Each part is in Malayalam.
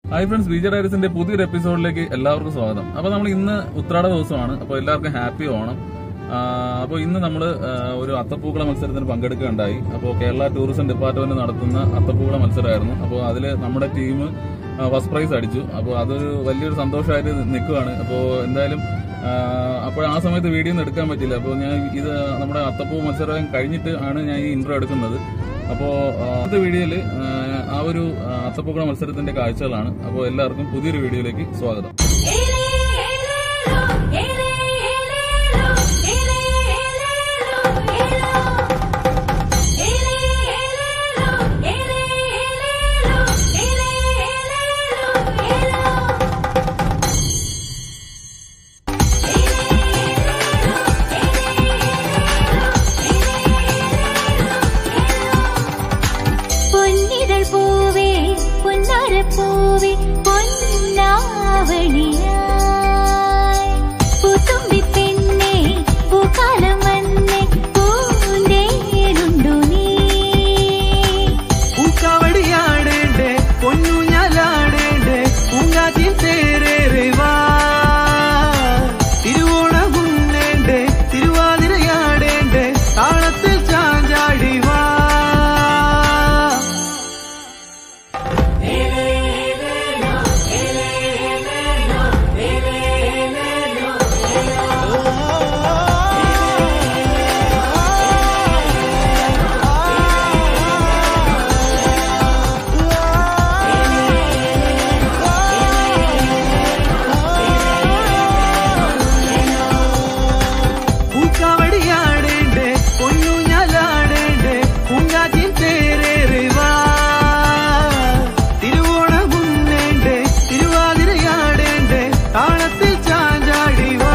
ഹായ് ഫ്രണ്ട്സ് ബി ജെ ഡയറീസിന്റെ പുതിയൊരു എപ്പിസോഡിലേക്ക് എല്ലാവർക്കും സ്വാഗതം അപ്പൊ നമ്മൾ ഇന്ന് ഉത്രാട ദിവസമാണ് അപ്പോൾ എല്ലാവർക്കും ഹാപ്പി ഓണം അപ്പോൾ ഇന്ന് നമ്മൾ ഒരു അത്തപ്പൂക്കള മത്സരത്തിന് പങ്കെടുക്കുകയുണ്ടായി അപ്പോൾ കേരള ടൂറിസം ഡിപ്പാർട്ട്മെന്റ് നടത്തുന്ന അത്തപ്പൂക്കള മത്സരമായിരുന്നു അപ്പോൾ അതിൽ നമ്മുടെ ടീം ഫസ്റ്റ് പ്രൈസ് അടിച്ചു അപ്പോൾ അതൊരു വലിയൊരു സന്തോഷമായിട്ട് നിൽക്കുകയാണ് അപ്പോൾ എന്തായാലും അപ്പോൾ ആ സമയത്ത് വീഡിയോ ഒന്നും എടുക്കാൻ പറ്റില്ല അപ്പോൾ ഞാൻ ഇത് നമ്മുടെ അത്തപ്പൂ മത്സരം കഴിഞ്ഞിട്ട് ആണ് ഞാൻ ഈ ഇൻട്രോ എടുക്കുന്നത് അപ്പോൾ അടുത്ത വീഡിയോയിൽ ആ ഒരു ആ, അത്തപ്പൂക്കള മത്സരത്തിന്റെ കാഴ്ചകളാണ് അപ്പോൾ എല്ലാവർക്കും പുതിയൊരു വീഡിയോയിലേക്ക് സ്വാഗതം പൊന്നിതൾ പൂവേ പൊന്നാര പൂവേ പൊന്നാവണിയായി പൂത്തുമ്പി പെണ്ണേ പൂക്കാലം വന്നേ പൂന്തേനുണ്ടു നീ പൂക്കാവടിയാടേണ്ടേ പൊന്നൂഞ്ഞാലാടേണ്ടേ പൂങ്കാറ്റിൽ തേരേറിവാ തിരുവോണമുന്നേണ്ടേ തിരുവാതിരയാടേണ്ടേ താളത്തിൽ ചാഞ്ചാടിവാ പൂക്കാവടിയാടേണ്ടേ പൊന്നൂഞ്ഞാലാടേണ്ടേ പൂങ്കാറ്റിൽ തേരേറിവാ തിരുവോണമുന്നേണ്ടേ തിരുവാതിരയാടേണ്ടേ താളത്തിൽ ചാഞ്ചാടിവാ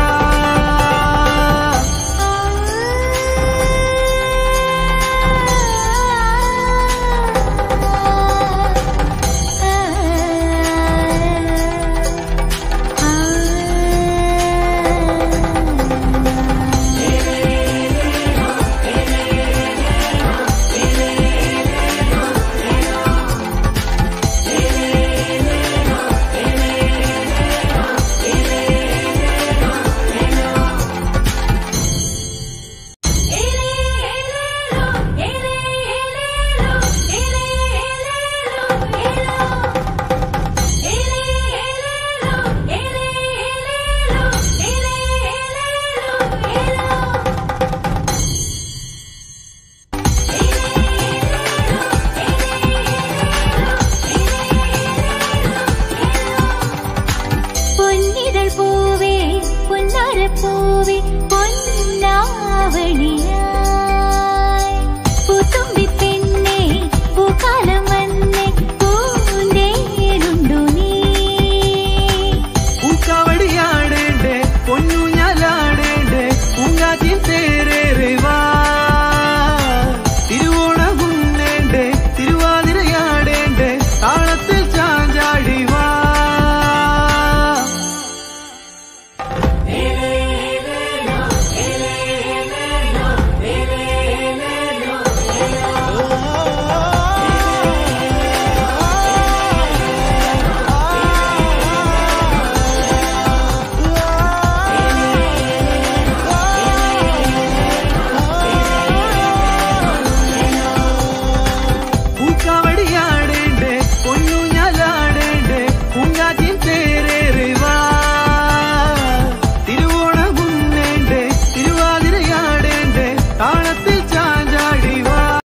പൊന്നിതൾ പൂവേ പൊന്നാര പൂവേ പൊന്നാവണിയായി